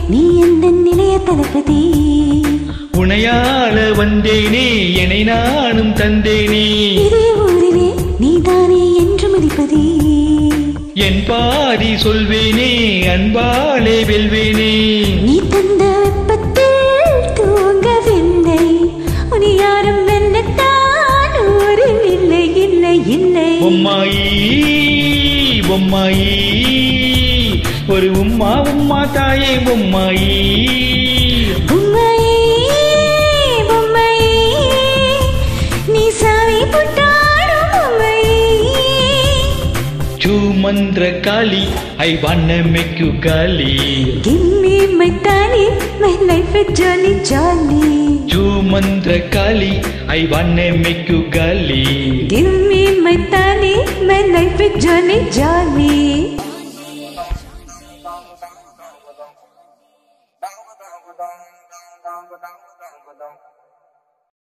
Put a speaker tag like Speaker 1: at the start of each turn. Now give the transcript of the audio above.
Speaker 1: நீ எந்த நிலைய தளபதி
Speaker 2: உனையாள வந்தேனே என்னை நானும் தந்தேனே
Speaker 1: இதே ஊரிலே நீதானே என்று மதிப்பதி
Speaker 2: என் பாதி சொல்வேனே அன்பாலே வெல்வேனே
Speaker 1: நீ தந்த வெப்பத்தில் தூங்கவில்லை உனி யாரும் வெல்லத்தான் ஊரில் இல்லை இல்லை இல்லை
Speaker 2: பொம்மாயி பொம்மாயி ஒரு உம்மா உம்மா தாயே பொம்மாயி
Speaker 1: பொம்மையே, பொம்மையே, நீ சாமி புட்டாடும் பொம்மையே.
Speaker 2: ಚೂಮಂದ್ರ ಕಾಳಿ ಐ ವಾನ್ನ ಮೆಕ್ಕು ಗಾಲಿ
Speaker 1: Give me my tally, my life is jolly jolly.
Speaker 2: ಚೂಮಂದ್ರ ಕಾಳಿ ಐ ವಾನ್ನ ಮೆಕ್ಕು ಗಾಲಿ
Speaker 1: Give me my tally, my life is jolly jolly.